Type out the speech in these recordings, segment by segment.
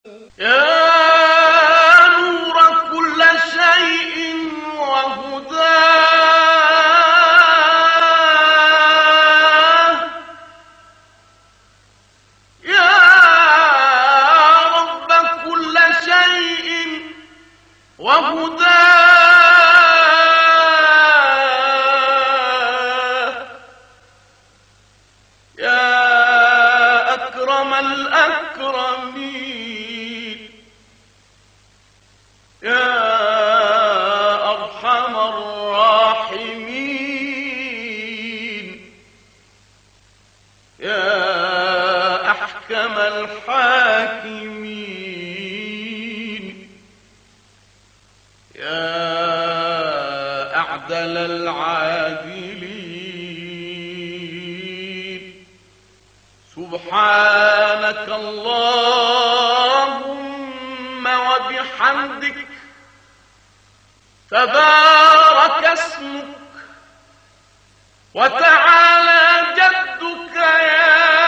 سبحانك اللهم وبحمدك تبارك اسمك وتعالى جدك يا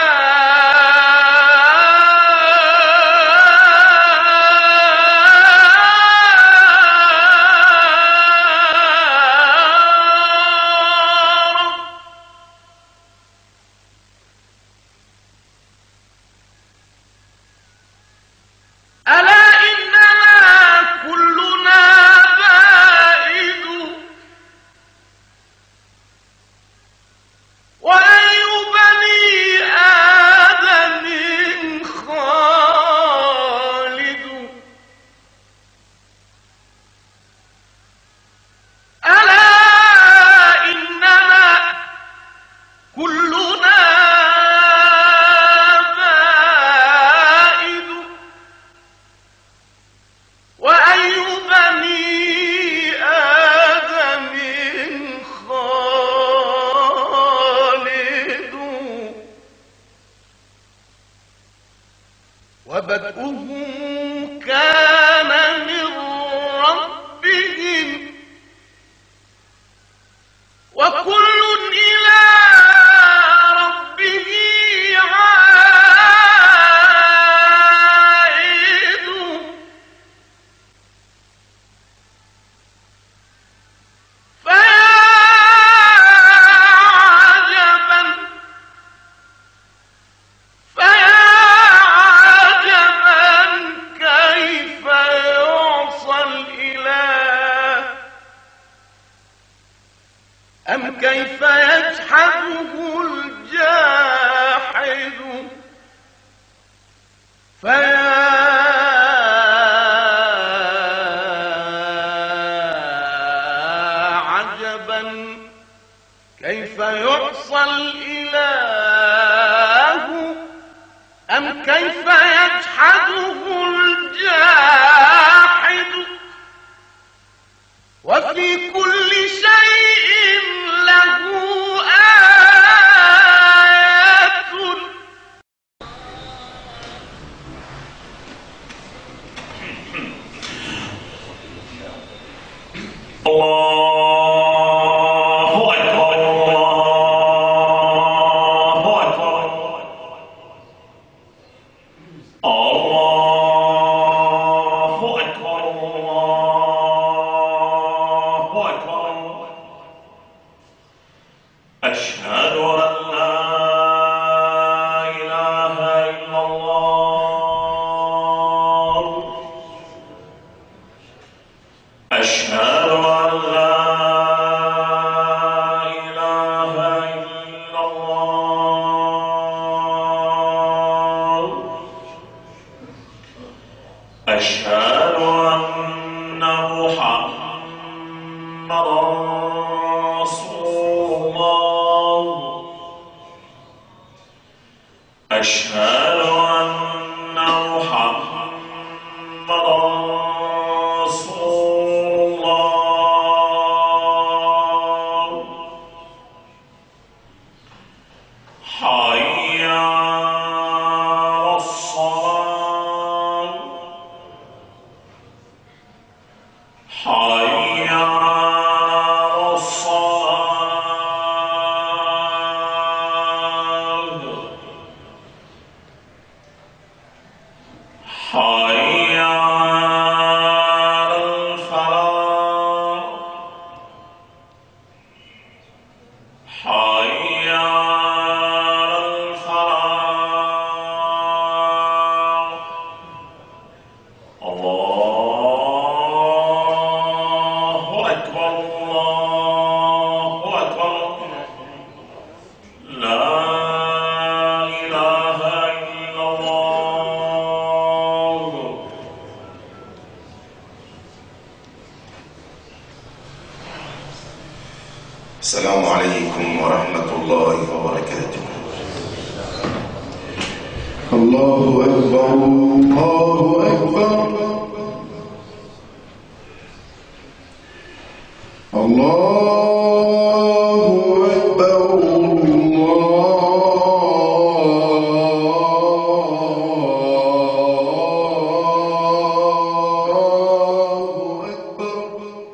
Hi. السلام عليكم ورحمة الله وبركاته الله أكبر الله أكبر الله أكبر الله أكبر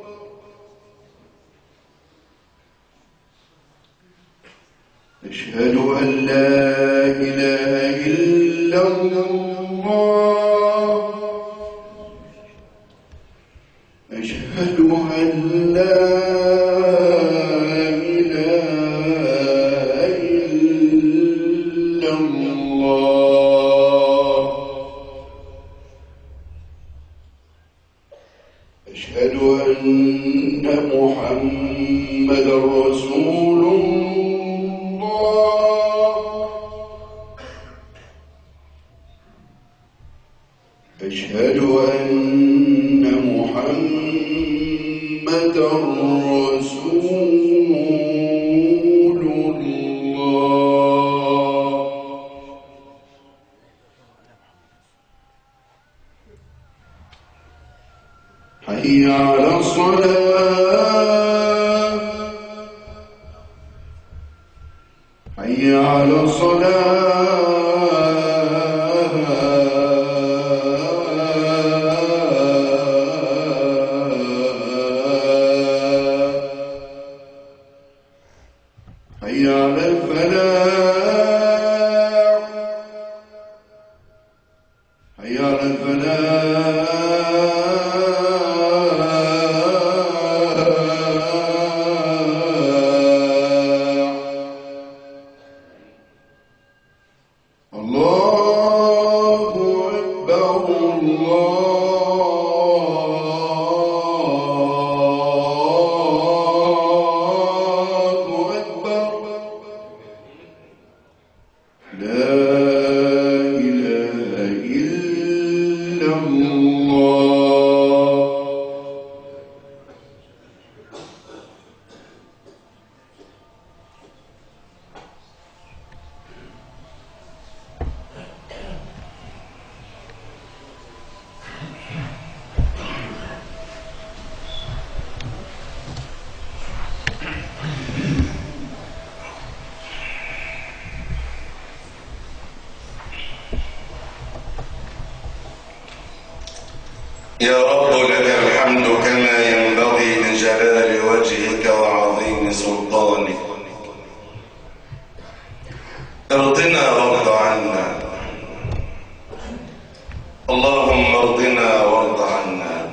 أشهد أن لا إله إلا الله أشهد أن لا إله إلا الله أشهد أن محمد رسول الله أشهد أن محمد رسول الله حي على الصلاة حي على الصلاة حي على الفلاح حي على الفلاح الله أكبر الله أكبر لا إله إلا الله يا رب لك الحمد كما ينبغي لجلال وجهك وعظيم سلطانك ارضنا وارض عنا اللهم ارضنا وارض عنا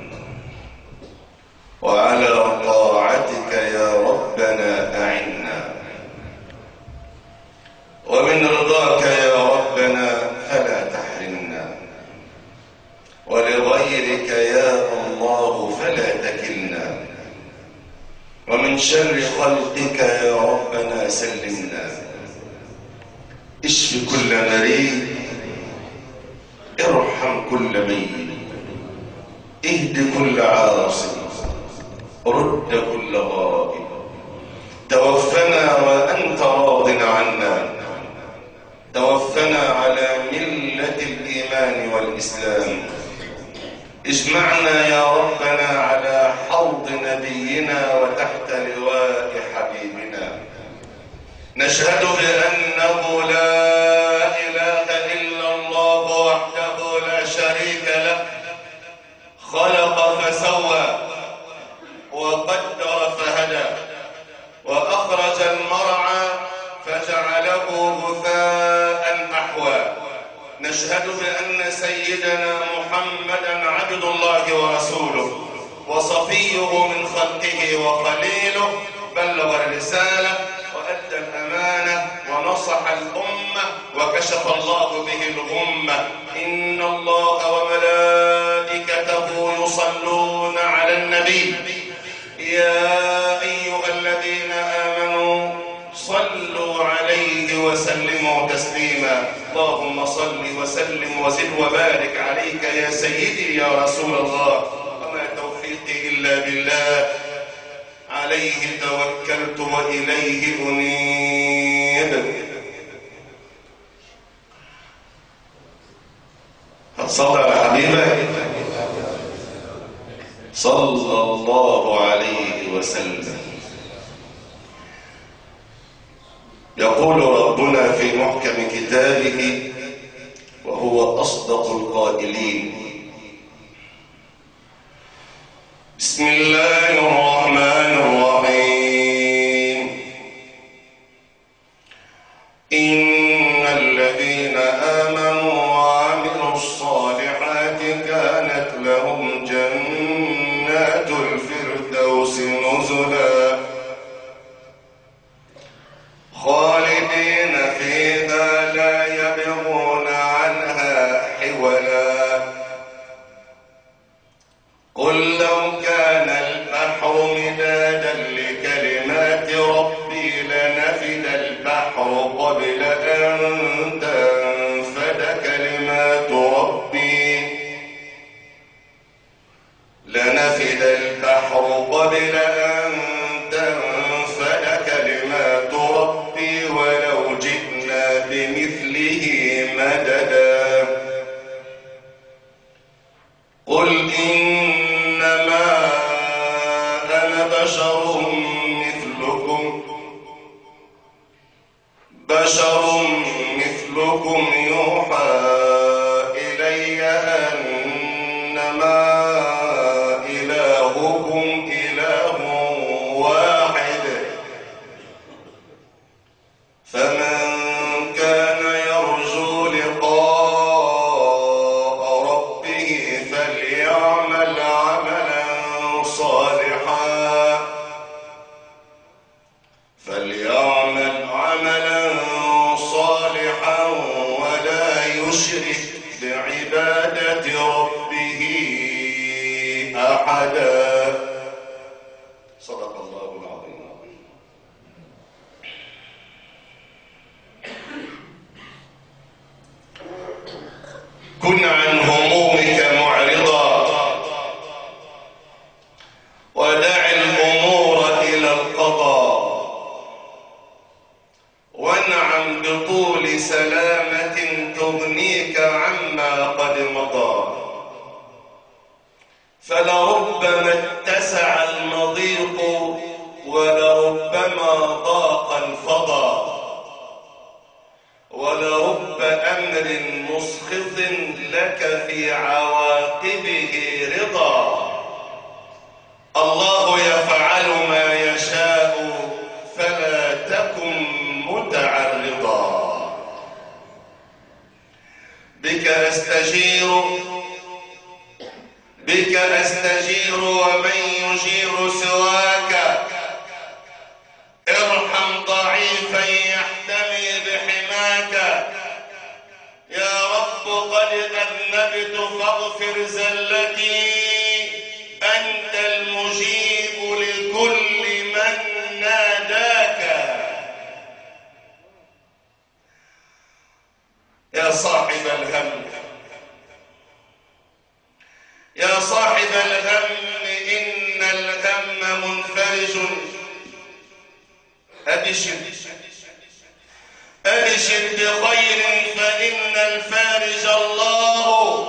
وعلى طاعتك يا ربنا أعنا ومن رضاك يا ربنا فلا تحرمنا ولغيرك يا الله فلا تكلنا ومن شر خلقك يا ربنا سلمنا اشف كل مريض ارحم كل ميت اهد كل عاصي رد كل غائب توفنا وانت راض عنا توفنا على مله الايمان والاسلام اجمعنا يا ربنا على حوض نبينا وتحت لواء حبيبنا نشهد بأنه لا إله إلا الله وحده لا شريك له خلق فسوى وقدر فهدى وأخرج المرعى فجعله غثاء أحوى نشهد بأن سيدنا محمدا عبد الله ورسوله وصفيه من خلقه وخليله بلغ الرسالة وأدى الأمانة ونصح الأمة وكشف الله به الغمة إن الله وملائكته يصلون على النبي يا أيها الذين آمنوا صلوا عليه وسلموا تسليما اللهم صل وسلم وزد وبارك عليك يا سيدي يا رسول الله وما توفيقي إلا بالله عليه توكلت وإليه أنيب صلى على حبيبك صلى الله عليه وسلم يقول ربنا في محكم كتابه وهو أصدق القائلين بسم الله الرحمن الرحيم إن الذين آمنوا وعملوا الصالحات كانت لهم جنات الفردوس نزلا خالدين فيها لا يبغون عنها حولا قل لو كان البحر مدادا لكلمات ربي لنفد البحر قبل أن تنفد كلمات ربي لنفد البحر قبل أن تنفد كلمات ربي ولو جئنا بمثله مددا قل إنما أنا بشر مثلكم بشر مثلكم يوحى إلي أنما إلهكم إله واحد فمن كان يرجو لقاء ربه فليعمل عملا صالحا فليعمل عملا صالحا ولا يشرك بعبادة ربه أحدا صدق الله العظيم كن عن همومك معرضا ودع الأمور إلى القضاء وانعم بطول سلامة تغنيك عما قد مضى فلربما اتسع المضيق ولربما ضاق الفضا ولرب أمر مسخط لك في عواقبه رضا الله يفعل ما يشاء فلا تكن متعرضا بك أستجير بك أستجير ومن يجير سواك ارحم ضعيفا يحتمي بحماك يا رب قد أذنبت فاغفر زلتي أنت المجيب لكل من ناداك يا صاحب الهم يا صاحب الهم إن الهم منفرج أبشر أبشر بخير فإن الفارج الله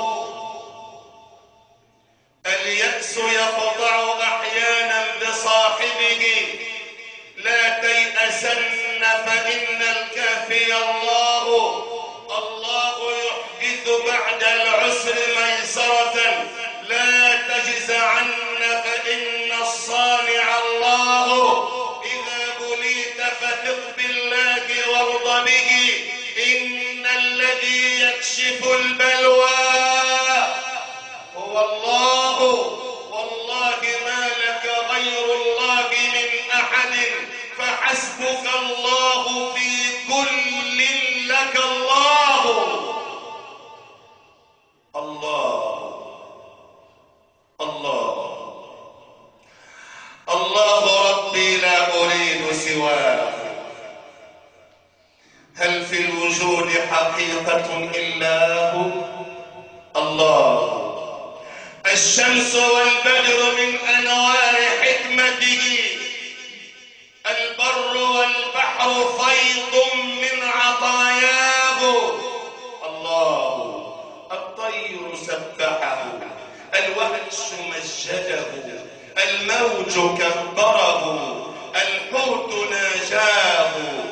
اليأس يخضع أحيانا بصاحبه لا تيأسن فإن الكافي الله الله يحدث بعد العسر ميسرة لا تجزعن فإن الصانع الله إذا بليت فثق بالله وارض به إن الذي يكشف البلوى هو الله والله ما لك غير الله من أحد فحسبك الله في كل لك الله الله الله الله ربي لا أريد سواه هل في الوجود حقيقة إلا هو الله الشمس والبدر من أنوار حكمته البحر فيض من عطاياه الله الطير سبحه الوحش مجده الموج كبره الحوت ناجاه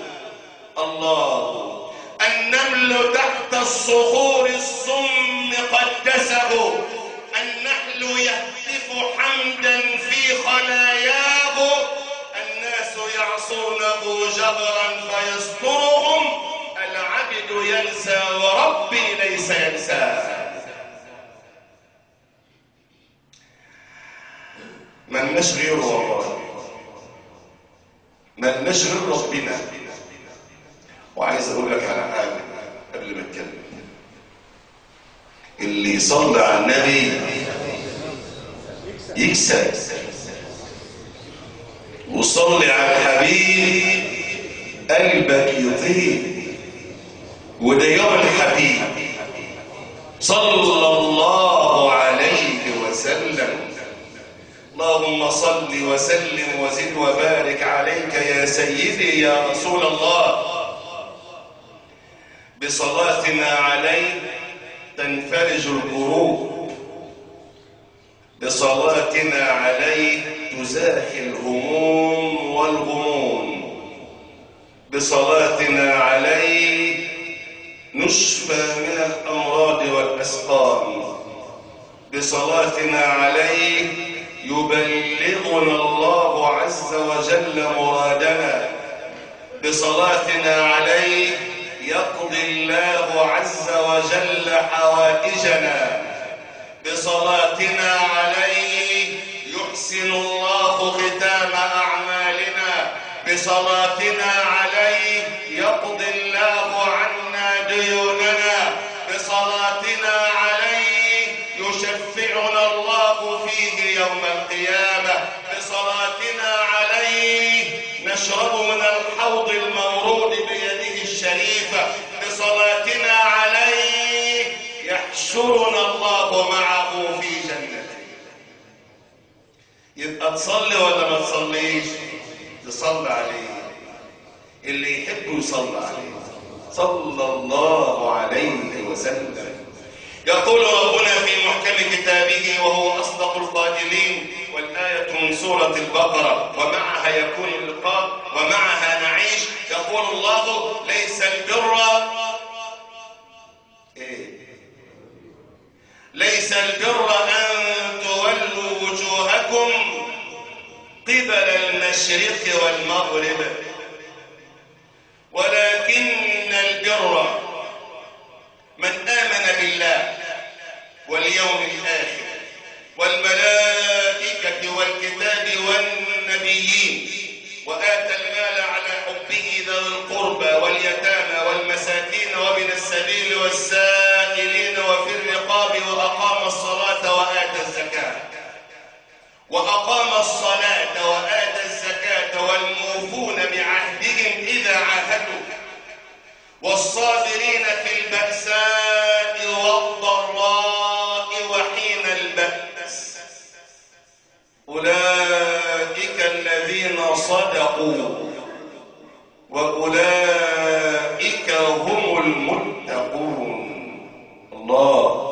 الله النمل تحت الصخور الصم قدسه النحل يهتف حمدا في خلاياه الناس يعصونه جهرا فيسترهم العبد ينسى وربي ليس ينساه ملناش غيره والله ملناش غير ربنا وعايز اقول لك على حاجه قبل ما اتكلم اللي يصلي على النبي يكسب وصلي على الحبيب قلبك يطيب وده يوم الحبيب صلى الله عليه وسلم اللهم صل وسلم وزد وبارك عليك يا سيدي يا رسول الله بصلاتنا عليك تنفرج الكروب بصلاتنا عليك تزاحي الهموم والغموم بصلاتنا عليك نشفى من الأمراض والأسقام بصلاتنا عليك يبلغنا الله عز وجل مرادنا بصلاتنا عليك يقضي الله عز وجل حوائجنا بصلاتنا عليه يحسن الله ختام أعمالنا بصلاتنا عليه يقضي الله عنا ديوننا بصلاتنا عليه يشفعنا الله فيه يوم القيامة بصلاتنا عليه نشرب من الحوض المورود بيده الشريفة بصلاتنا عليه يحشرنا الله معه في جنته يبقى تصلي ولا ما تصليش تصلي عليه اللي يحب يصلي عليه صلى الله عليه وسلم يقول ربنا في محكم كتابه وهو أصدق القائلين والآية من سورة البقرة ومعها يكون اللقاء ومعها نعيش يقول الله ليس البر إيه؟ ليس البر أن تولوا وجوهكم قبل المشرق والمغرب ولكن البر من آمن بالله واليوم الآخر والملائكة والكتاب والنبيين وآتى المال على حبه ذوي القربى واليتامى والمساكين وابن السبيل والسائلين وفي الرقاب وأقام الصلاة وآتى الزكاة وأقام الصلاة وآتى الزكاة والموفون بعهدهم إذا عاهدوا والصابرين في البأساء والضراء وحين البأس أولئك الذين صدقوا وأولئك هم المتقون الله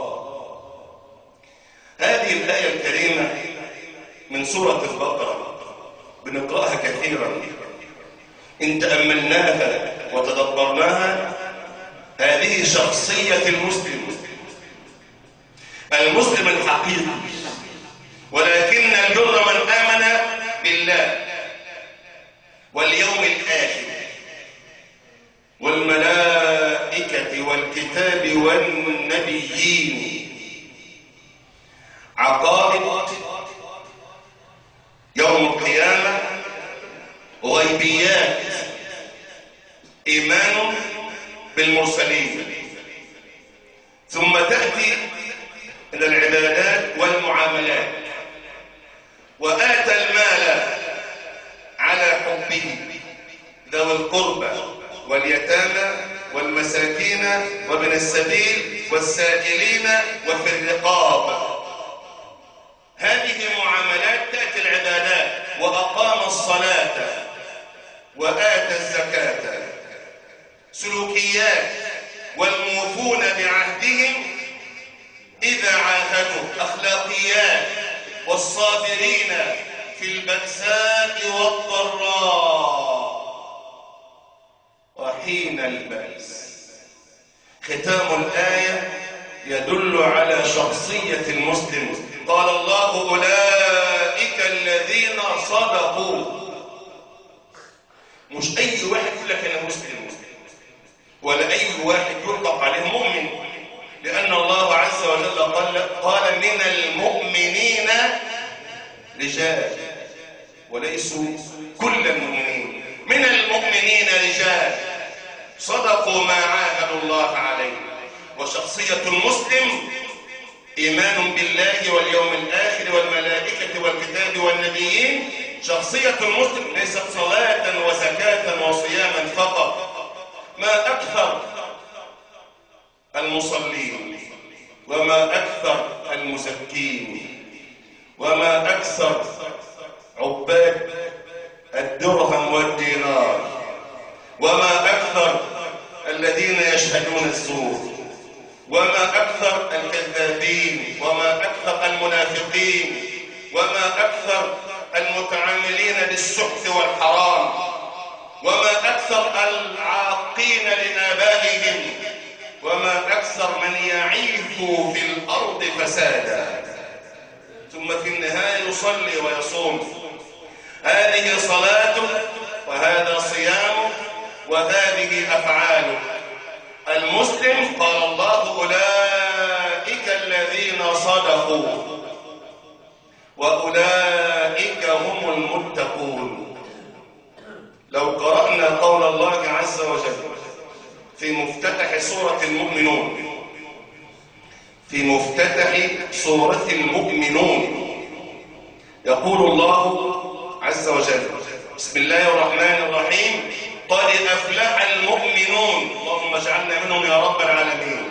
هذه الآية الكريمة من سورة البقرة بنقرأها كثيرا إن تأملناها وتدبرناها هذه شخصية المسلم المسلم الحقيقي ولكن البر من آمن بالله واليوم الآخر والملائكة والكتاب والنبيين عقائد يوم القيامة غيبيات إيمان بالمرسلين ثم تأتي إلى العبادات والمعاملات وآتى المال على حبه ذوي القربى واليتامى والمساكين وابن السبيل والسائلين وفي الرقاب هذه معاملات تأتي العبادات وأقام الصلاة وآتى الزكاة والصابرين في البأساء والضراء وحين البأس ختام الآية يدل على شخصية المسلم قال الله أولئك الذين صدقوا مش أي واحد يقول لك أنا مسلم ولا أي واحد يطلق عليه مؤمن لأن الله عز وجل قال, قال من المؤمنين رجال وليسوا كل المؤمنين من المؤمنين رجال صدقوا ما عاهدوا الله عليه وشخصية المسلم إيمان بالله واليوم الآخر والملائكة والكتاب والنبيين شخصية المسلم ليست صلاة وزكاة وصياما فقط ما أكثر المصلين وما أكثر المزكين وما أكثر عباد الدرهم والدينار وما أكثر الذين يشهدون الزور وما أكثر الكذابين وما أكثر المنافقين وما أكثر المتعاملين بالسحت والحرام وما أكثر العاقين لآبائهم وما أكثر من يعيث في الأرض فسادا ثم في النهاية يصلي ويصوم هذه صلاته وهذا صيامه وهذه أفعاله المسلم قال الله أولئك الذين صدقوا وأولئك هم المتقون لو قرأنا قول الله عز وجل في مفتتح سورة المؤمنون في مفتتح سورة المؤمنون يقول الله عز وجل بسم الله الرحمن الرحيم قد أفلح المؤمنون اللهم اجعلنا منهم يا رب العالمين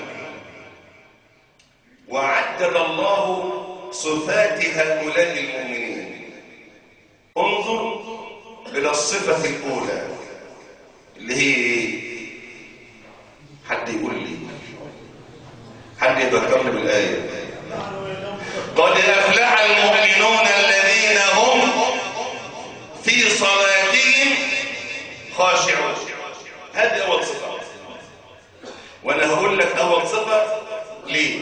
وعدد الله صفات هؤلاء المؤمنين انظر إلى الصفة الأولى اللي هي إيه؟ حد يقول لي حد يذكرني بالآية قد أفلح المؤمنون الذين هم في صلاتهم خاشعون هذه أول صفة وأنا هقول لك أول صفة ليه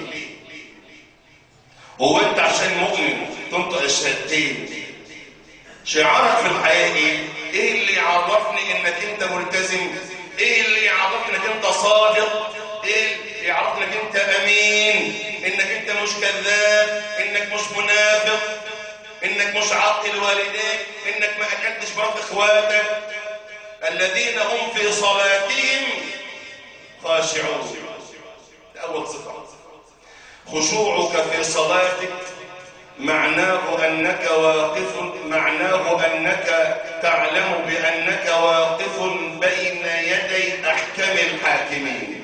هو أنت عشان مؤمن تنطق الشهادتين شعارك في الحياة إيه؟ إيه اللي يعرفني إنك أنت ملتزم إيه اللي يعرفني إنك أنت صادق إيه اللي يعرفني إنك أنت أمين إنك أنت مش كذاب إنك مش منافق إنك مش عاقل والديك إنك ما أكلتش برد إخواتك الذين هم في صلاتهم خاشعون ده أول صفة خشوعك في صلاتك معناه أنك واقف معناه أنك تعلم بأنك واقف بين يدي أحكم الحاكمين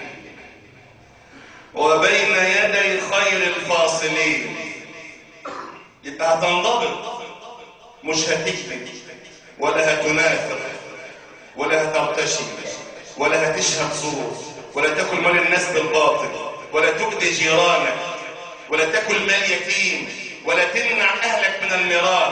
وبين يدي خير الفاصلين يبقى هتنضبط مش هتكذب ولا هتنافق ولا هترتشي ولا هتشهد زور ولا تاكل مال الناس بالباطل ولا تؤذي جيرانك ولا تاكل مال يتيم ولا تمنع اهلك من الميراث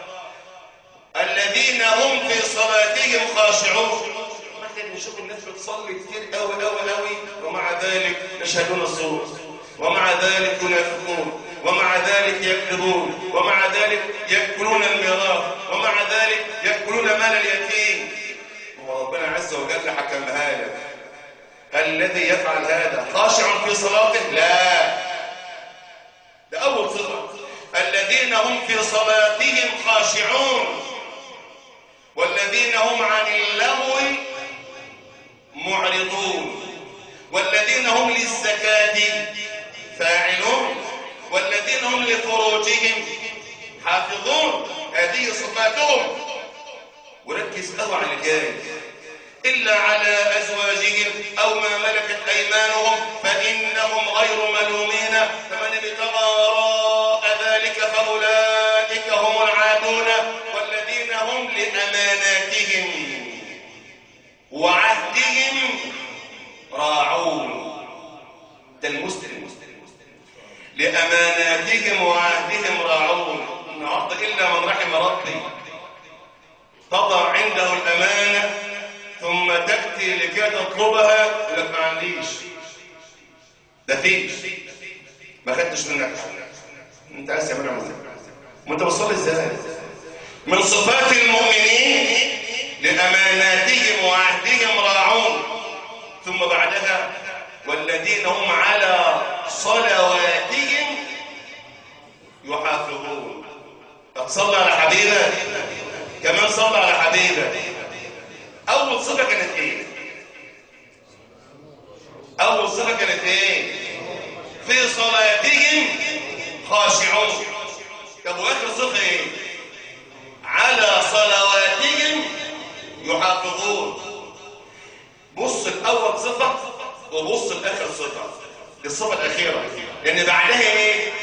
الذين هم في صلاتهم خاشعون مثلا نشوف الناس بتصلي كتير قوي قوي قوي ومع ذلك يشهدون الزور ومع ذلك ينافقون ومع ذلك يكذبون ومع ذلك يأكلون الميراث ومع ذلك يأكلون مال اليتيم وربنا عز وجل حكمها لك الذي يفعل هذا خاشع في صلاته لا ده أول صفة الذين هم في صلاتهم خاشعون والذين هم عن اللغو معرضون والذين هم للزكاة فاعلون والذين هم لفروجهم حافظون هذه صفاتهم وركز قوي على الجاي إلا على أزواجهم أو ما ملكت أيمانهم فإنهم غير ملومين فمن ابتغى وراء ذلك فأولئك هم العادون والذين هم لأماناتهم وعهدهم راعون ده المسلم لأماناتهم وعهدهم راعون تضع عنده الأمانة ثم تأتي لكي تطلبها يقول لك ما عنديش ده فيش ما خدتش منك حاجة انت عايز تعملها ازاي ما انت بتصلي ازاي من صفات المؤمنين لأماناتهم وعهدهم راعون ثم بعدها والذين هم على صلواتهم يحافظون صلى على حبيبه كمان صلى على حبيبه اول صفه كانت ايه اول صفه كانت ايه في صلاتهم خاشعون طب واخر صفه ايه على صلواتهم يحافظون بص الاول صفه وبص الاخر صفه الصفه الاخيره لان بعدها ايه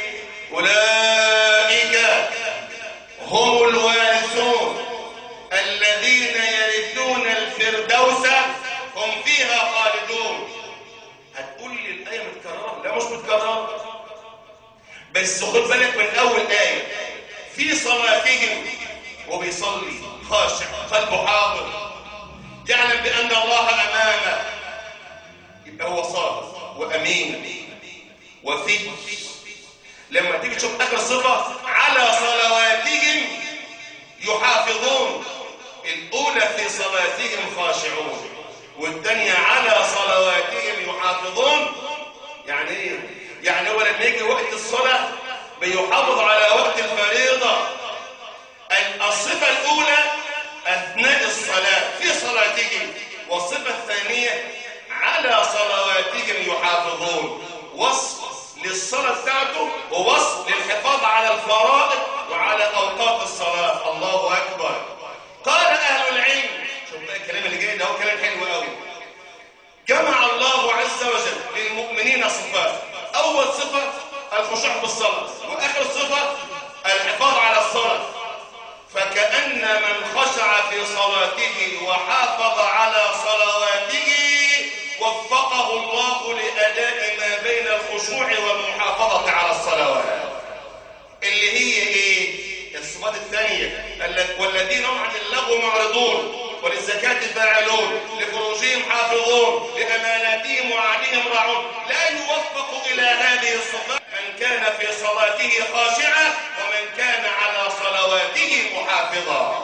اولئك هم الوارثون الذين يرثون الفردوس هم فيها خالدون هتقول لي الايه متكرره لا مش متكرره بس خد بالك من اول ايه في صلاتهم وبيصلي خاشع قلبه حاضر يعلم بان الله امامه يبقى هو صادق وامين وفي لما تيجي تشوف اخر صفه على صلواتهم يحافظون الاولى في صلاتهم خاشعون والثانيه على صلواتهم يحافظون يعني ايه يعني هو لما يجي وقت الصلاه بيحافظ على وقت الفريضه الصفه الاولى اثناء الصلاه في صلاتهم والصفه الثانيه على صلواتهم يحافظون وصف للصلاة بتاعته ووصف للحفاظ على الفرائض وعلى أوقات الصلاة الله أكبر قال أهل العلم شوف بقى الكلام اللي جاي ده هو كلام حلو قوي جمع الله عز وجل للمؤمنين صفات أول صفة الخشوع بالصلاة وآخر صفة الحفاظ على الصلاة فكأن من خشع في صلاته وحافظ على صلواته وفقه الله لأداء ما بين الخشوع والمحافظة على الصلوات اللي هي ايه الصفات الثانية والذين هم عن اللغو معرضون وللزكاة فاعلون لفروجهم حافظون لأماناتهم وعهدهم راعون لا يوفق إلى هذه الصفات من كان في صلاته خاشعة ومن كان على صلواته محافظا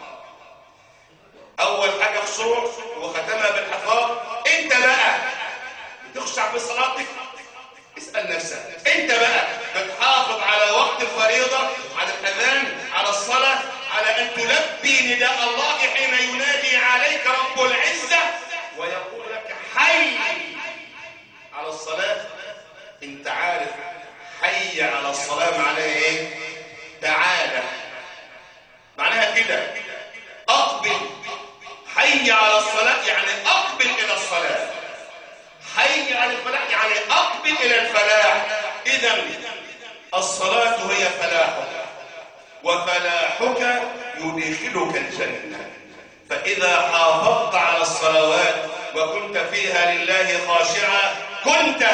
أول حاجة خشوع وختمها بالحفاظ أنت بقى بتخشع في صلاتك اسأل نفسك أنت بقى بتحافظ على وقت الفريضة على الأذان على الصلاة على أن تلبي نداء الله حين ينادي عليك رب العزة ويقول لك حي على الصلاة أنت عارف حي على الصلاة معناها إيه؟ تعالى معناها كده أقبل حي على الصلاة يعني أقبل إلى الصلاة حي على الفلاح يعني أقبل إلى الفلاح إذا الصلاة هي فلاحك وفلاحك يدخلك الجنة فإذا حافظت على الصلوات وكنت فيها لله خاشعا كنت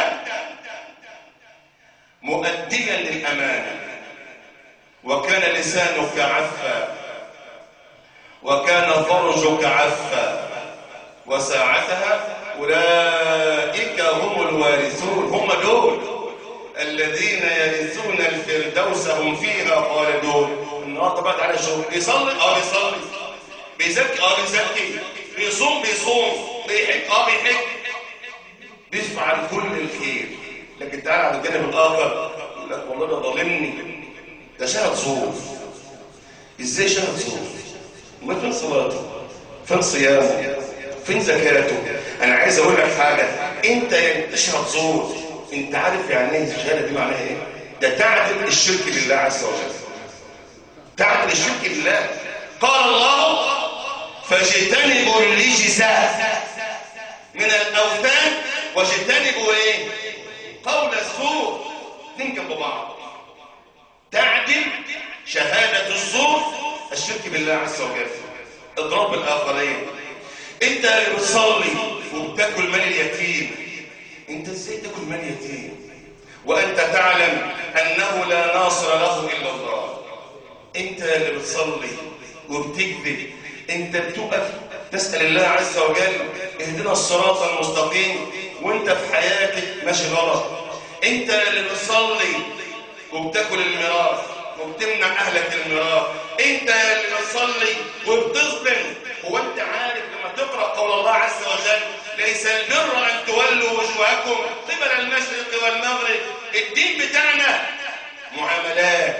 مؤديا للأمانة وكان لسانك عفا وكان فرجك عفا وساعتها أولئك هم الوارثون هم دول الذين يرثون الفردوس هم فيها خالدون النهارده بقى تعالى شغل بيصلي اه بيصلي بيزكي اه بيزكي بيصوم بيصوم بيحج اه بيحج بيفعل كل الخير لكن تعالى على الجانب الاخر يقول لك والله ده ظالمني ده شهد زور ازاي شهد زور امال فين صلاته فين صيامه فين زكاته انا عايز اقول لك حاجه انت تشهد زور انت عارف يعني ايه الشهاده دي معناها ايه ده تعدل الشرك بالله عز وجل تعدل الشرك بالله قال الله فاجتنبوا الرجس من الاوثان واجتنبوا ايه قول الزور اتنين جنب بعض تعدل شهاده الزور الشرك بالله عز وجل اضراب الاخرين انت اللي بتصلي وبتاكل مال اليتيم انت ازاي تاكل مال يتيم وانت تعلم انه لا ناصر له الا الله انت اللي بتصلي وبتكذب انت بتقف تسأل الله عز وجل اهدنا الصراط المستقيم وانت في حياتك ماشي غلط انت اللي بتصلي وبتاكل الميراث وبتمنع اهلك الميراث انت اللي بتصلي وبتظلم هو انت عارف لما تقرا قول الله عز وجل ليس البر ان تولوا وجوهكم قبل المشرق والمغرب الدين بتاعنا معاملات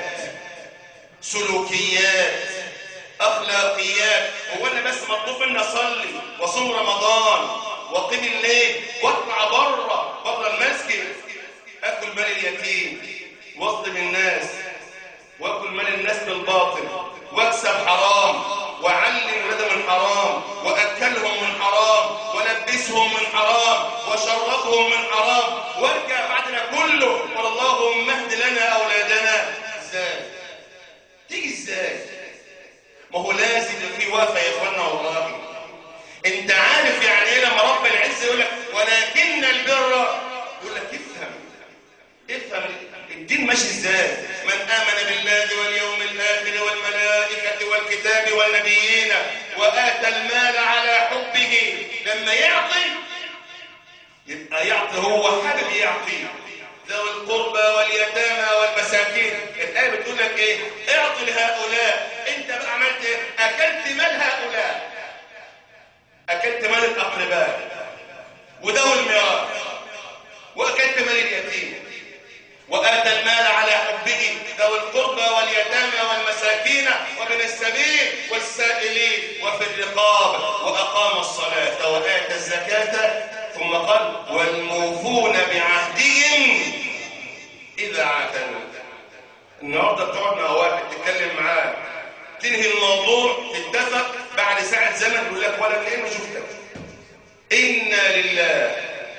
سلوكيات اخلاقيات هو انا بس مطلوب اني اصلي واصوم رمضان واقيم الليل واطلع بره بره المسجد اكل مال اليتيم واظلم الناس واكل مال الناس بالباطل واكسب حرام واعلم ولادهم الحرام واكلهم من حرام والبسهم من حرام واشربهم من حرام وارجع بعد ده كله قل اللهم اهد لنا اولادنا ازاي تيجي ازاي ما هو لازم يبقى في وقفه يا اخوانا والله انت عارف يعني ايه لما رب العزه يقول لك ولكن البر يقول لك افهم افهم الدين ماشي ازاي من امن بالله واليوم الاخر والملائكه والكتاب والنبيين واتى المال على حبه لما يعطي يبقى يعطي هو حابب يعطي ذوي القربى واليتامى والمساكين الايه بتقول لك ايه اعطي لهؤلاء انت بقى عملت ايه اكلت مال هؤلاء اكلت مال الاقرباء وذوي الميراث واكلت مال اليتيم وآتى المال على حبه ذوي القربى واليتامى والمساكين وابن السبيل والسائلين وفي الرقاب وأقام الصلاة وآتى الزكاة ثم قال والموفون بعهدهم إذا عاهدوا النهارده بتقعد مع واحد تتكلم معاه تنهي الموضوع تتفق بعد ساعة زمن يقول لك ولا كأنه شفتك إنا لله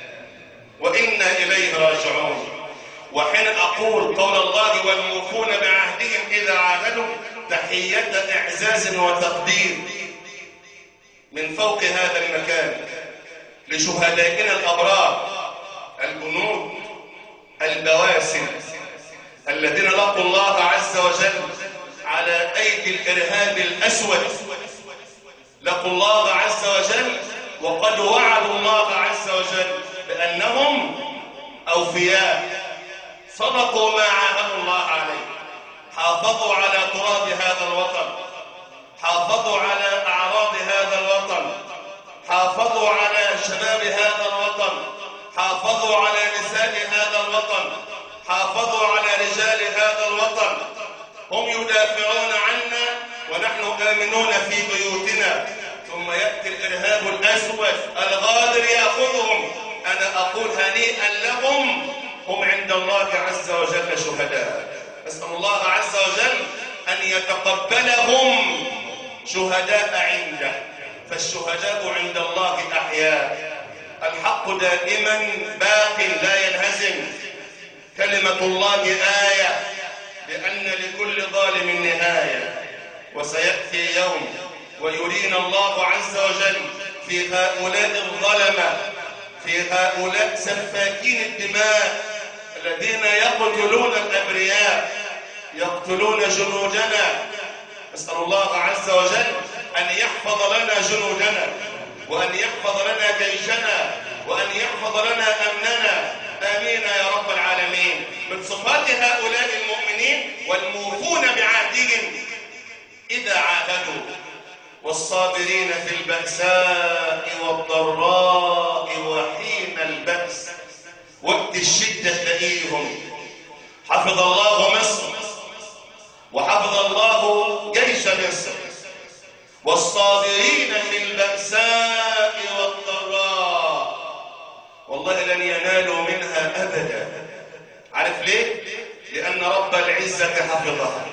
وإنا إليه راجعون وحين أقول قول الله والموفون بعهدهم إذا عاهدوا تحية إعزاز وتقدير من فوق هذا المكان لشهدائنا الأبرار الجنود البواسل الذين لقوا الله عز وجل على أيدي الإرهاب الأسود لقوا الله عز وجل وقد وعدوا الله عز وجل بأنهم أوفياء صدقوا ما عاهدوا الله عليه حافظوا على تراب هذا الوطن حافظوا على أعراض هذا الوطن حافظوا على شباب هذا الوطن حافظوا على نساء هذا الوطن حافظوا على رجال هذا الوطن هم يدافعون عنا ونحن آمنون في بيوتنا ثم يأتي الإرهاب الأسود الغادر يأخذهم أنا أقول هنيئا لهم هم عند الله عز وجل شهداء أسأل الله عز وجل أن يتقبلهم شهداء عنده فالشهداء عند الله أحياء الحق دائما باق لا ينهزم كلمة الله آية لأن لكل ظالم نهاية وسيأتي يوم ويرينا الله عز وجل في هؤلاء الظلمة في هؤلاء سفاكين الدماء الذين يقتلون الأبرياء يقتلون جنودنا أسأل الله عز وجل أن يحفظ لنا جنودنا وأن يحفظ لنا جيشنا وأن يحفظ لنا أمننا آمين يا رب العالمين من صفات هؤلاء المؤمنين والموفون بعهدهم إذا عاهدوا والصابرين في البأساء والضراء وحين البأس وقت الشدة تلاقيهم حفظ الله مصر وحفظ الله جيش مصر والصابرين في البأساء والضراء والله لن ينالوا منها أبدا عارف ليه؟ لأن رب العزة حفظها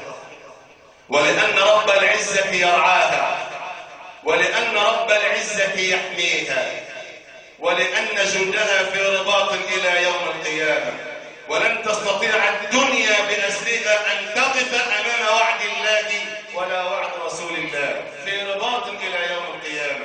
ولأن رب العزة يرعاها ولأن رب العزة يحميها ولأن جندها في رباط إلى يوم القيامة ولن تستطيع الدنيا بأسرها أن تقف أمام وعد الله ولا وعد رسول الله في رباط إلى يوم القيامة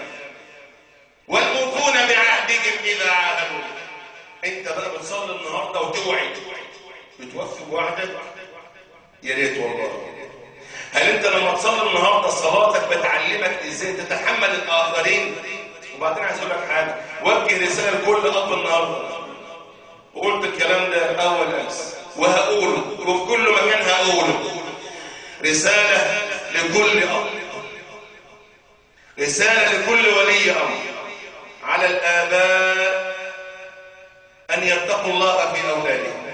والموفون بعهدهم إذا عاهدوا أنت بقى بتصلي النهارده وتوعد بتوفي بوعدك يا ريت والله هل انت لما تصلي النهارده صلاتك بتعلمك ازاي تتحمل الاخرين وبعدين عايز اقول لك حاجه وجه رساله لكل اب النهارده وقلت الكلام ده اول امس وهقوله وفي كل مكان هقوله رساله لكل اب رساله لكل ولي امر على الاباء ان يتقوا الله في اولادهم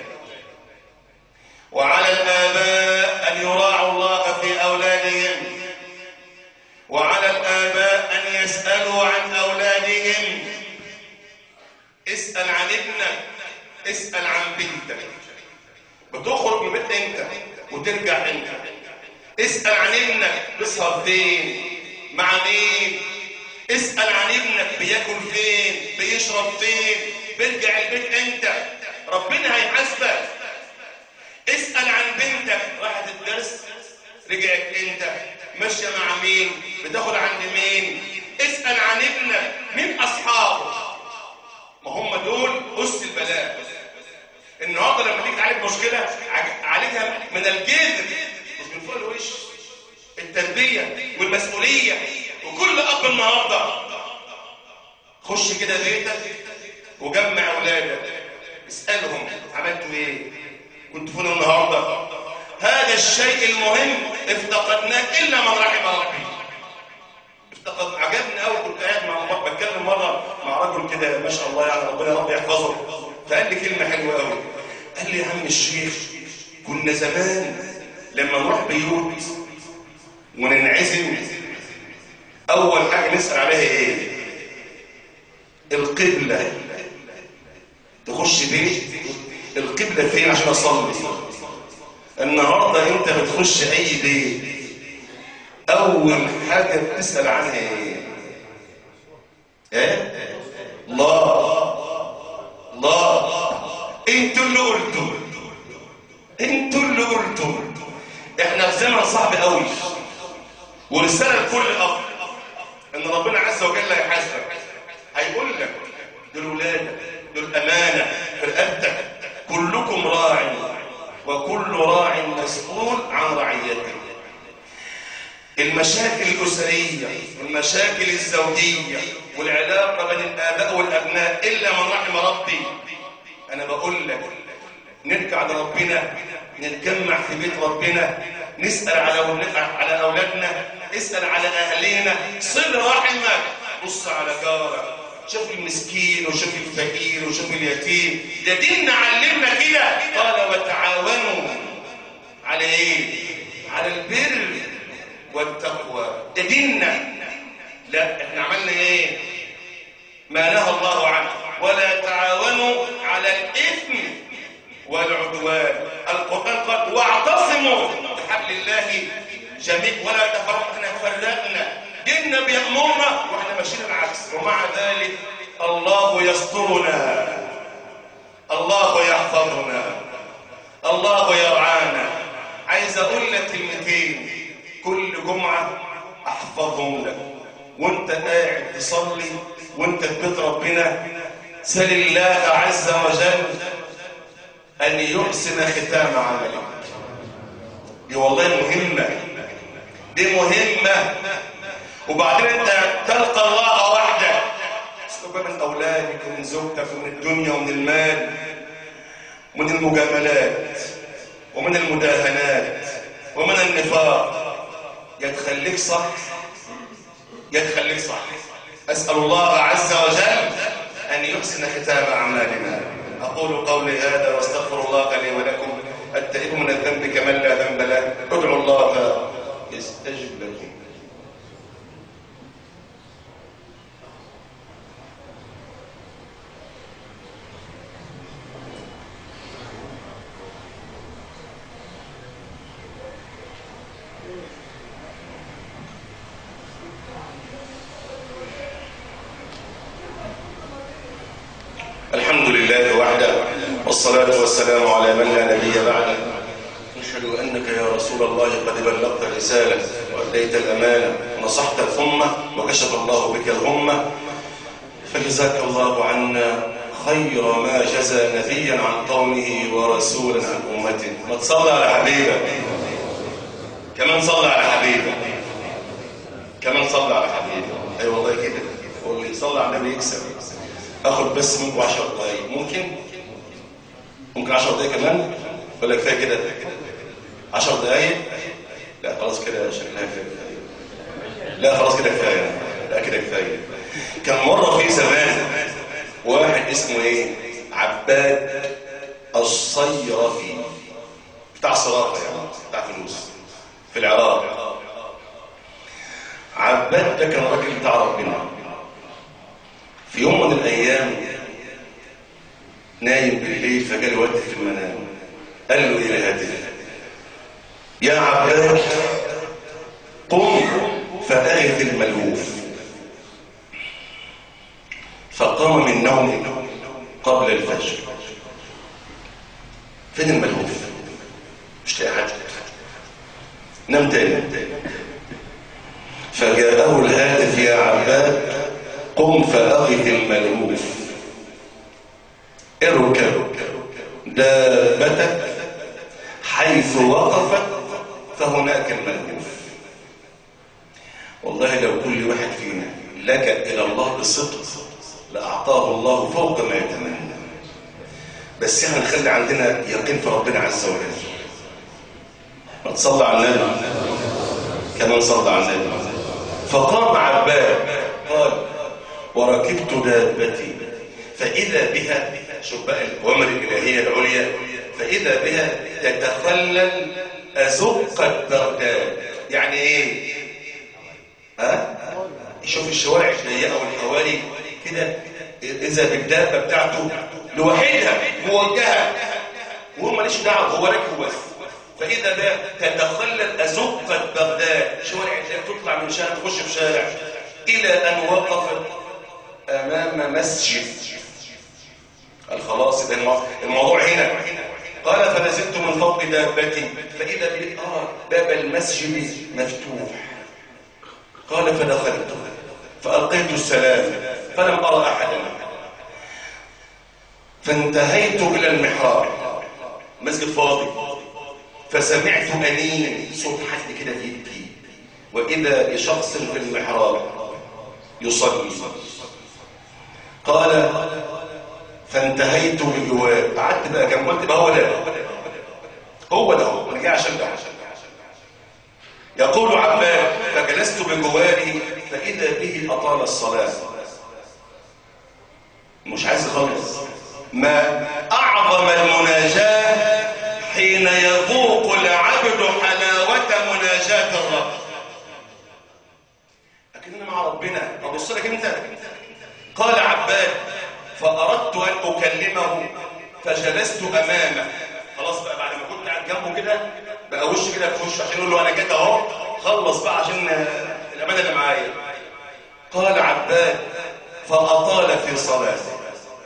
وعلى الآباء أن يراعوا الله في أولادهم وعلى الآباء أن يسألوا عن أولادهم اسأل عن ابنك اسأل عن بنتك بتخرج من بيت انت وترجع انت اسأل عن ابنك بيسهر فين مع مين اسأل عن ابنك بياكل فين بيشرب فين بيرجع البيت انت ربنا هيحاسبك اسأل عن بنتك راحت الدرس رجعت انت ماشية مع مين بتاخد عند مين اسأل عن ابنك مين اصحابه ما هم دول أس البلاء النهارده لما تيجي تعالج مشكلة عج- عالجها من الجذر مش من فوق الوش التربية والمسؤولية وكل أب النهارده خش كده بيتك وجمع أولادك اسألهم عملتوا ايه كنت فين النهارده هذا الشيء المهم افتقدناه الا من رحم ربي افتقد عجبني قوي كنت قاعد مع مر... بتكلم مره مع رجل كده ما شاء الله يعني ربنا ربي يحفظه فقال لي كلمه حلوه قوي قال لي يا عم الشيخ كنا زمان لما نروح بيوت وننعزم اول حاجه نسال عليها ايه القبله تخش بيت القبلة فين عشان أصلي النهاردة أنت بتخش أي بيت أول حاجة بتسأل عنها إيه؟ إيه؟ الله الله أنتوا اللي قلتوا أنتوا اللي قلتوا إحنا في زمن صعب قوي ورسالة لكل أب إن ربنا عز وجل هيحاسبك هيقول لك دول ولادك دول أمانة في رقبتك كلكم راع وكل راع مسؤول عن رعيته المشاكل الأسرية والمشاكل الزوجية والعلاقة بين الآباء والأبناء إلا من رحم ربي أنا بقول لك نرجع لربنا نتجمع في بيت ربنا نسأل على أول- على أولادنا اسأل على أهلنا صل رحمك بص على جارك شوف المسكين وشوف الفقير وشوف اليتيم ده ديننا علمنا كده قال وتعاونوا على ايه على البر والتقوى ده ديننا لا احنا عملنا ايه ما نهى الله عنه ولا تعاونوا على الاثم والعدوان القران قال واعتصموا بحبل الله جميع ولا تفرقوا احنا فرقنا ديننا بيأمرنا واحنا ماشيين العكس ومع ذلك الله يسترنا الله يحفظنا الله يرعانا عايز اقول لك كلمتين كل جمعه احفظهم لك وانت قاعد تصلي وانت في بيت ربنا سل الله عز وجل ان يحسن ختام عملك دي والله مهمه دي مهمه وبعدين انت تلقى الله وحده استقبل من اولادك ومن زوجتك ومن الدنيا ومن المال ومن المجاملات ومن المداهنات ومن النفاق يا تخليك صح يا تخليك صح اسال الله عز وجل ان يحسن ختام اعمالنا اقول قولي هذا واستغفر الله لي ولكم التائب من الذنب كمن لا ذنب له ادعوا الله يستجب لكم الحمد لله وحده والصلاة والسلام على من لا نبي بعده نشهد أنك يا رسول الله قد بلغت الرسالة وأديت الأمانة ونصحت الأمة وكشف الله بك الغمة فجزاك الله عنا خير ما جزى نبيا عن قومه ورسولا عن أمته ما تصلى على حبيبك كمان صلى على حبيبه كمان صلى على حبيبه اي أيوة والله كده هو اللي يصلي على النبي يكسب اخد بس منكم 10 دقايق ممكن ممكن 10 دقايق كمان ولا كفايه كده 10 دقايق لا خلاص كده شكلها كفايه لا خلاص كده كفايه لا كده كفايه كان مره في زمان واحد اسمه ايه عباد الصيرفي بتاع صرافه يعني بتاع فلوس في العراق عباد ده كان راجل بتاع ربنا في يوم من الايام نايم بالليل فجاء له في المنام قال له ايه الهاتف يا عباد قم فأغث الملهوف فقام من نومه قبل الفجر فين الملهوف مش لاقي حاجه نام تاني فجاءه الهاتف يا عباد قم فأغث الملهوف اركب دابتك حيث وقفت فهناك الملهوف والله لو كل واحد فينا لجأ إلى الله بصدق لأعطاه الله فوق ما يتمنى بس احنا نخلي عندنا يقين في ربنا عز وجل ما تصلى على النبي كمان صلى على النبي فقام عباد قال وركبت دابتي فإذا بها شوف بقى الأوامر الإلهية العليا فإذا بها تتخلل أزقة بغداد يعني إيه؟ ها؟ يشوف الشوارع الضيقة والحواري كده إذا بالدابة بتاعته لوحدها موجهة وهو ماليش دعوة هو راكب بس فإذا بها تتخلل أزقة بغداد شوارع الضيقة تطلع من شارع تخش في شارع إلى أن وقفت أمام مسجد قال خلاص ده الموضوع هنا قال فنزلت من فوق دابتي فإذا بي أرى باب المسجد مفتوح قال فدخلت فألقيت السلام فلم أرى أحدا فانتهيت إلى المحراب مسجد فاضي فسمعت أنين صوت حد كده يبكي وإذا بشخص في المحراب يصلي قال فانتهيت بجواب قعدت بقى كم قلت بقى هو ده هو ده هو انا جاي عشان ده يقول عباد فجلست بجواره فاذا به اطال الصلاه مش عايز يخلص ما اعظم المناجاه حين يذوق العبد حلاوه مناجاه الرب لكننا مع ربنا ابص لك انت قال عباد فأردت أن أكلمه فجلست أمامه خلاص بقى بعد ما كنت قاعد جنبه كده بقى وش كده في وشه عشان يقول له أنا جيت أهو خلص بقى عشان الأمانة اللي معايا قال عباد فأطال في صلاته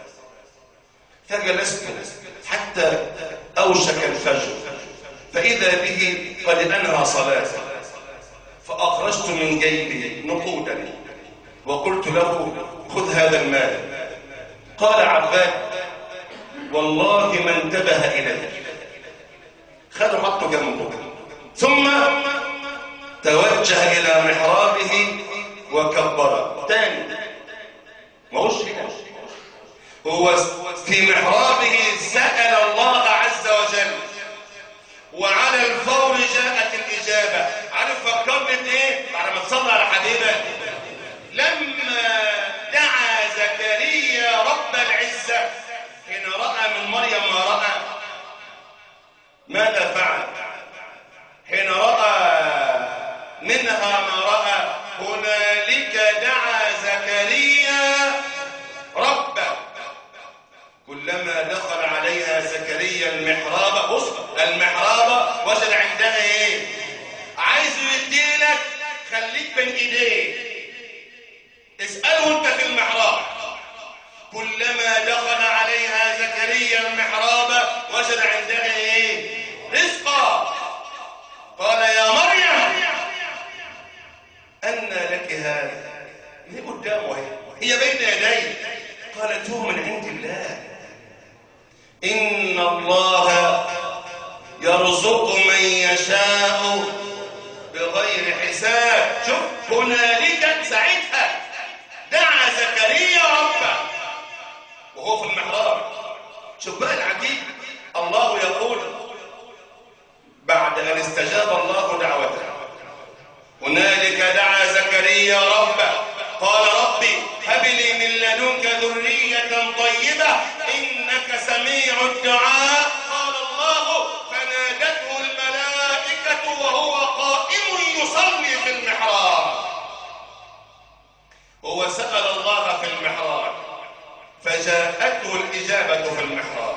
فجلست حتى أوشك الفجر فإذا به قد أنهى صلاته فأخرجت من جيبي نقودا وقلت له خذ هذا المال قال عباد والله ما انتبه إليه خذوا حطه جنبه ثم توجه إلى محرابه وكبر تاني ما هوش هنا هو في محرابه سأل الله عز وجل وعلى الفور جاءت الإجابة عارف فكرت ايه بعد ما تصلى على حبيبك لما دعا زكريا رب العزة حين رأى من مريم ما رأى ماذا فعل حين رأى منها ما رأى هنالك دعا زكريا ربه كلما دخل عليها زكريا المحراب بص المحراب وجد عندها ايه عايز يديلك خليك بين ايديه اسأله انت في المحراب كلما دخل عليها زكريا المحراب وجد عندها ايه رزقا قال يا مريم أن لك هذا هي قدامه هي بين يديه قالت هو من عند الله إن الله يرزق من يشاء الحساب شوف هنالك ساعتها دعا زكريا ربه وهو في المحراب شوف بقى العجيب الله يقول بعد ان استجاب الله دعوته هنالك دعا زكريا ربه قال ربي هب لي من لدنك ذرية طيبة إنك سميع الدعاء قال الله فنادته الملائكة وهو قائم يصلي في المحراب هو سأل الله في المحراب فجاءته الإجابة في المحراب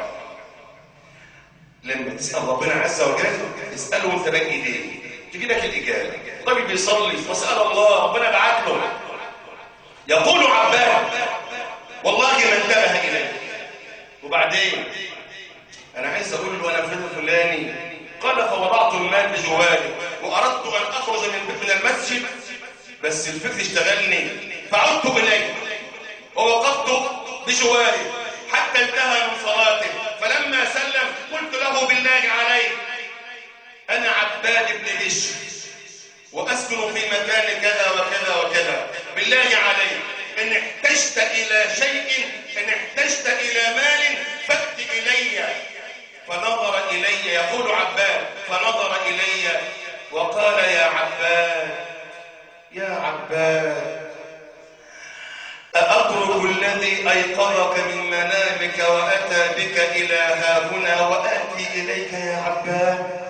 لما تسأل ربنا عز وجل اسأله وانت بين ايديه تجي لك الإجابة الراجل بيصلي وسأل الله ربنا بعت له يقول عباد والله ما انتبه إليه وبعدين أنا عايز أقول له أنا فلان فلاني قال فوضعت المال بجواري وأردت أن أخرج من من المسجد بس الفكر اشتغلني فعدت إليه ووقفت بجواري حتى انتهى من صلاته فلما سلم قلت له بالله عليك أنا عباد بن بشر وأسكن في مكان كذا وكذا وكذا بالله عليك إن احتجت إلى شيء إن احتجت إلى مال فأت إلي فنظر إلي يقول عباد فنظر إلي وقال يا عباد يا عباد أأترك الذي أيقظك من منامك وأتى بك إلى هاهنا وآتي إليك يا عباد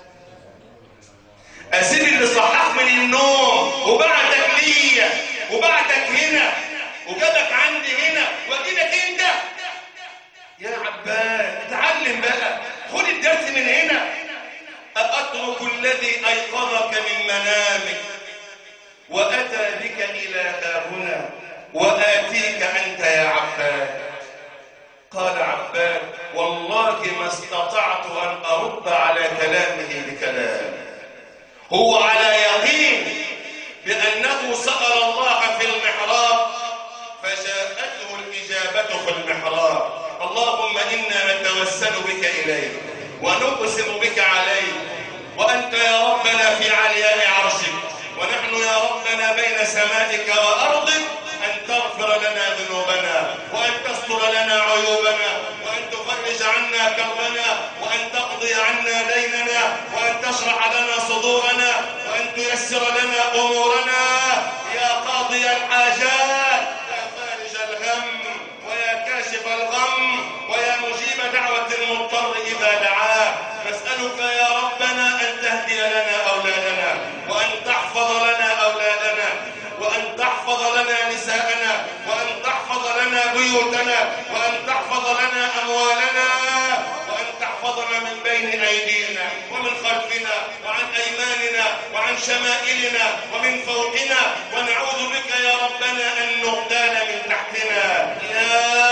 أسيب اللي صحاك من النوم وبعتك ليا وبعتك هنا وجابك عندي هنا واجيلك انت يا عباد اتعلم بقى خد الدرس من هنا أأترك الذي أيقظك من منامك وأتى بك إلى هاهنا وآتيك أنت يا عباد قال عباد والله ما استطعت أن أرد على كلامه بكلام هو على يقين بأنه سأل الله في المحراب فجاءته الإجابة في المحراب اللهم إنا نتوسل بك إليه ونقسم بك عليه وأنت يا ربنا في علياء عرشك ونحن يا ربنا بين سمائك وأرضك أن تغفر لنا ذنوبنا وأن تستر لنا عيوبنا وأن تفرج عنا كربنا وأن تقضي عنا ديننا وأن تشرح لنا صدورنا وأن تيسر لنا أمورنا يا قاضي الحاجات يا فارج الهم ويا كاشف الغم ويا مجيب دعوة المضطر إذا دعاه نسألك يا ربنا أن تهدي لنا أولادنا وأن تحفظ لنا أولادنا وأن تحفظ لنا نساءنا وأن تحفظ لنا بيوتنا وأن تحفظ لنا أموالنا وأن تحفظنا من بين أيدينا ومن خلفنا وعن أيماننا وعن شمائلنا ومن فوقنا ونعوذ بك يا ربنا أن نغتال من تحتنا يا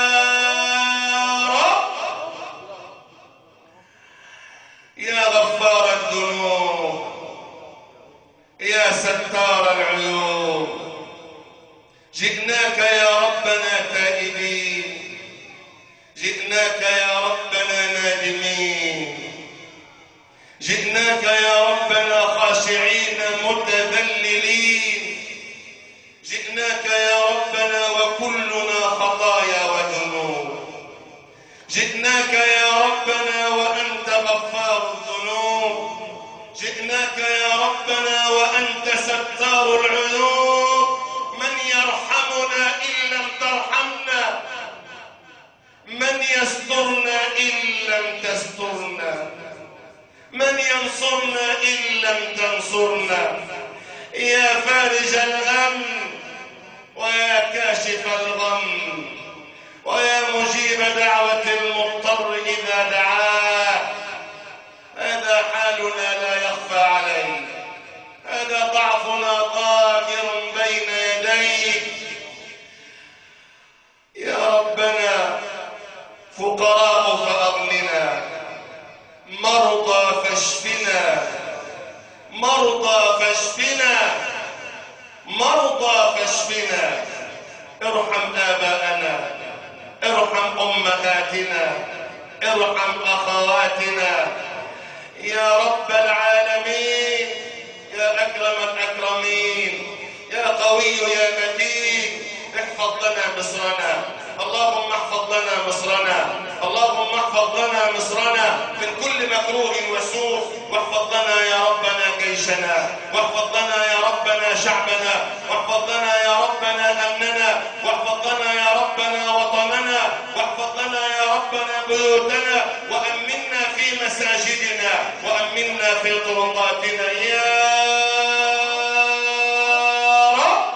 رب يا غفار الذنوب يا ستار العيوب جئناك يا ربنا تائبين جئناك يا ربنا نادمين جئناك يا ربنا خاشعين متذللين جئناك يا ربنا وكلنا خطايا وذنوب جئناك يا ربنا وأنت غفار الذنوب جئناك يا ربنا وأنت ستار العيوب من يرحمنا إن لم ترحمنا من يسترنا إن لم تسترنا من ينصرنا إن لم تنصرنا يا فارج الغم ويا كاشف الغم ويا مجيب دعوة المضطر إذا دعاه هذا حالنا لا يخفى عليك هذا ضعفنا ظاهر بين يديك يا ربنا فقراء فأغننا مرضى فاشفنا مرضى فاشفنا مرضى فاشفنا ارحم آباءنا ارحم أمهاتنا ارحم أخواتنا يا رب العالمين يا أكرم مكروه وسوء واحفظ لنا يا ربنا جيشنا واحفظ لنا يا ربنا شعبنا واحفظ لنا يا ربنا أمننا واحفظ لنا يا ربنا وطننا واحفظ لنا يا ربنا بيوتنا وأمنا في مساجدنا وأمنا في طرقاتنا يا رب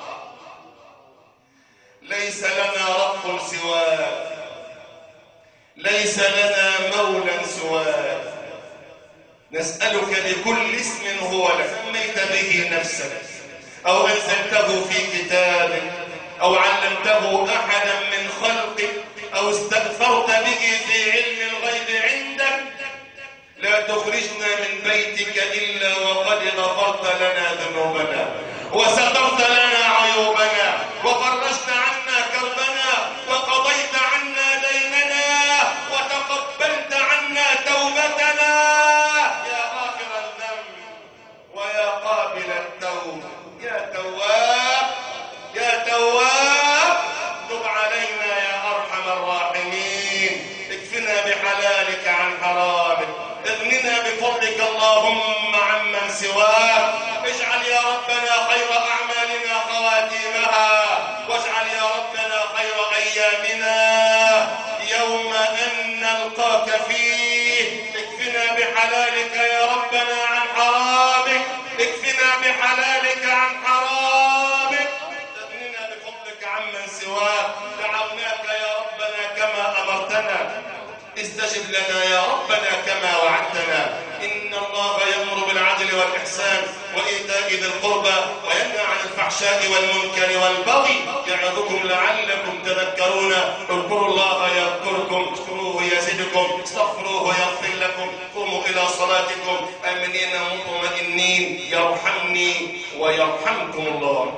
ليس لنا رب سواك ليس لنا مولى سواك نسألك بكل اسم هو لك سميت به نفسك أو أنزلته في كتابك أو علمته أحدا من خلقك أو استأثرت به في علم الغيب عندك لا تخرجنا من بيتك إلا وقد غفرت لنا ذنوبنا وسترت لنا عيوبنا وفرجت عنا كربنا وقضيت عنا ديننا وتقبلت عنا توبتنا يا غافر الذنب ويا قابل التوب يا تواب يا تواب تب علينا يا أرحم الراحمين اكفنا بحلالك عن حرامك اغننا بفضلك اللهم عمن سواك اجعل يا ربنا خير أعمالنا خواتيمها واجعل يا ربنا خير أيامنا يوم أن نلقاك فيه اكفنا بحلالك يا ربنا عن حرامك اكفنا بحلالك عن حرامك اغننا بفضلك عمن سواك دعوناك يا ربنا كما أمرتنا استجب لنا يا ربنا كما وعدتنا إن الله يأمر بالعدل والإحسان وإيتاء ذي القربى وينهى عن الفحشاء والمنكر والبغي يعظكم لعلكم تذكرون اذكروا الله يذكركم اشكروه يزدكم استغفروه يغفر لكم قوموا إلى صلاتكم آمنين مطمئنين يرحمني ويرحمكم الله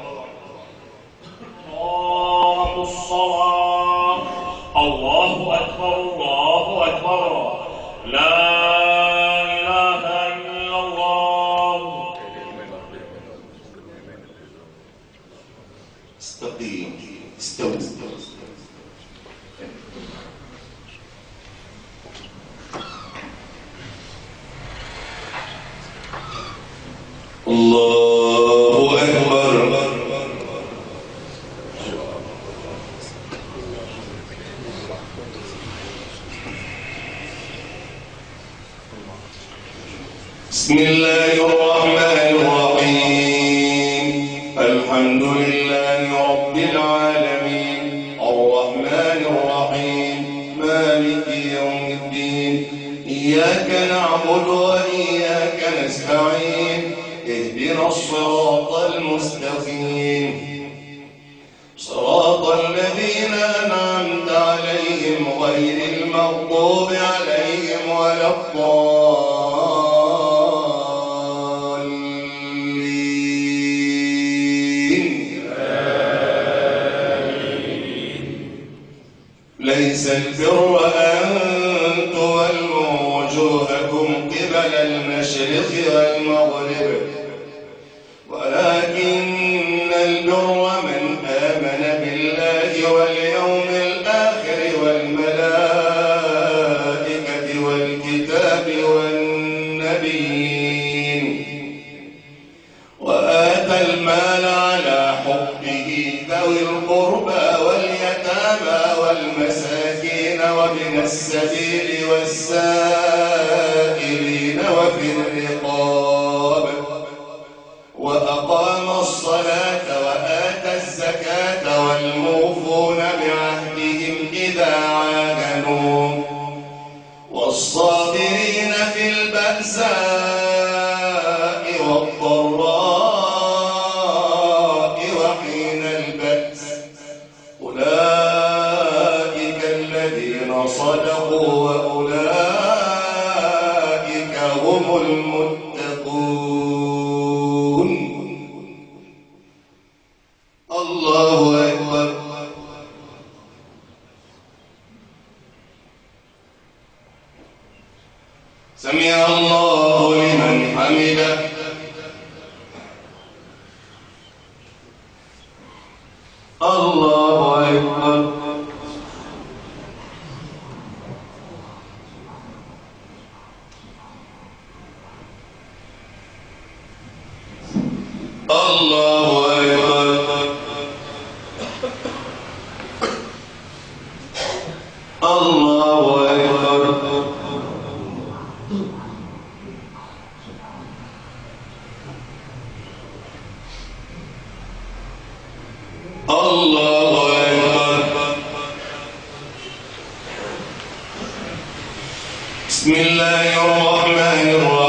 الله الصلاة الله أكبر الله أكبر لا إله إلا الله استقيم استووا الله أكبر بسم الله الرحمن الرحيم الحمد لله رب العالمين الرحمن الرحيم مالك يوم الدين إياك نعبد وإياك نستعين اهدنا الصراط المستقيم صراط الذين أنعمت عليهم غير المغضوب عليهم ولا الضالين ليس البر أن تولوا وجوهكم قبل المشرق والمغرب ولكن البر من آمن بالله واليوم الآخر والملائكة والكتاب والنبيين وآتى المال على حبه ذوي القربى واليتامى والمساكين وابن السبيل والسائلين وفي الرقاب وأقام الصلاة وآتى الزكاة والموفون بعهدهم إذا عاهدوا والصابرين في البأساء والضراء وحين البأس أولئك الذين صدقوا وأولئك هم المتقون الله أكبر سمع الله لمن حمده الله أكبر الله أكبر بسم الله الرحمن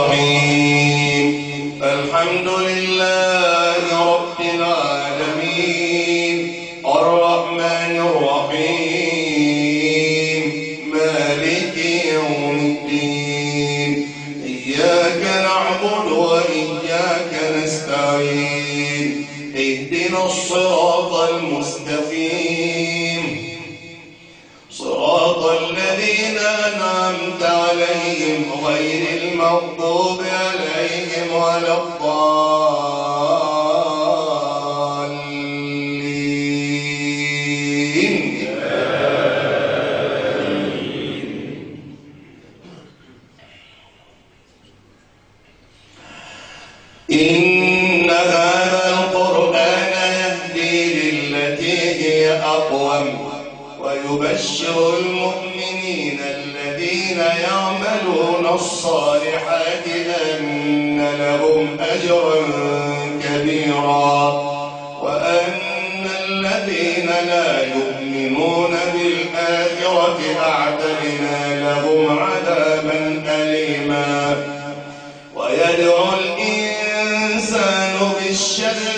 الرحيم الحمد لله رب العالمين الرحمن الرحيم مالك يوم الدين إياك نعبد وإياك نستعين اهدنا الصراط المستقيم صراط الذين أنعمت عليهم غير المغضوب عليهم ولا الضالين إن هذا القرآن يهدي للتي هي أقوم ويبشر المؤمنين الذين يعملون الصالحات أن لهم أجرا كبيرا وأن الذين لا يؤمنون بالآخرة أعتدنا لهم عذابا أليما ويدعو الإنسان بالشر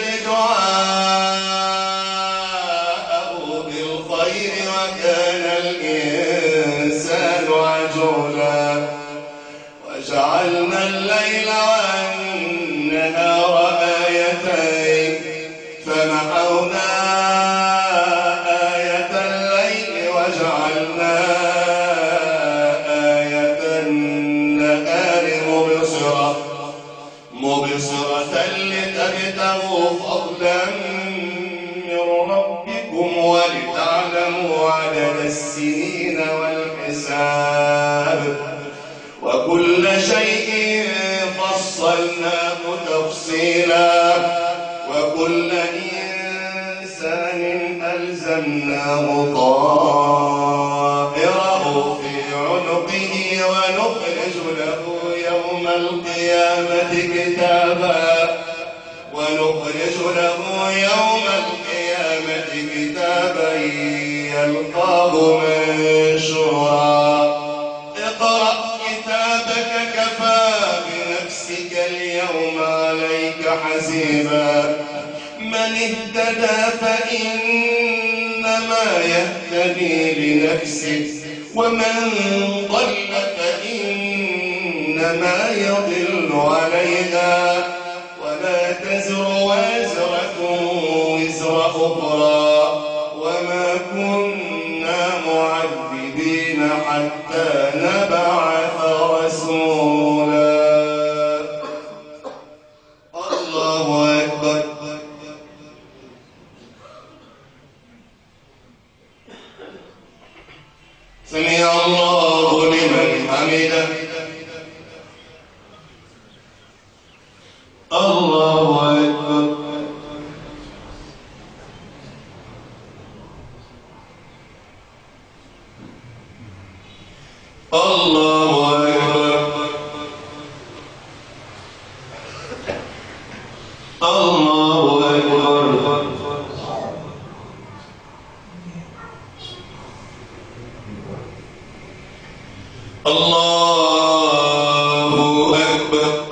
دعاءه بالخير وكان الإنسان عجولا وجعلنا الليل والنهار آيتين فمحونا آية الليل وجعلنا آية النهار مبصرة مبصرة لتبتغوا فضلا من ربكم ولتعلموا عدد السنين والحساب وكل شيء فصلناه تفصيلا وكل إنسان ألزمناه طائره في عنقه ونخرج له يوم القيامة كتابا ونخرج له يوم القيامة كتابا يلقاه منشورا اقرأ كتابك كفى بنفسك اليوم عليك حسيبا من اهتدى فإنما يهتدي لنفسه ومن ضل فإنما يضل عليها ولا تزر وازرة وزر أخرى وما كنا معذبين حتى نبعث رسولا الله أكبر سمع الله لمن حمده الله أكبر الله أكبر الله أكبر الله أكبر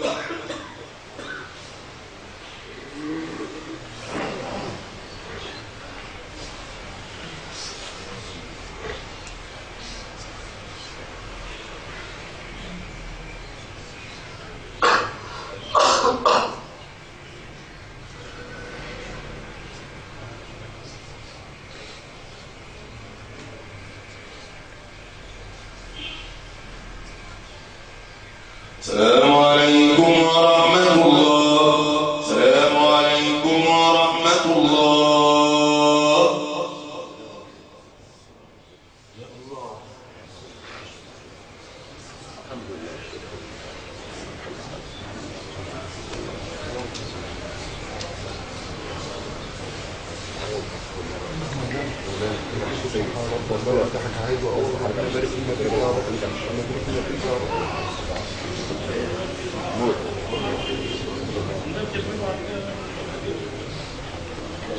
السلام عليكم ورحمة الله السلام عليكم ورحمة الله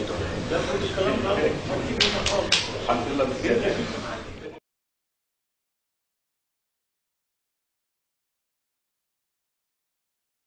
الحمد لله بزيادة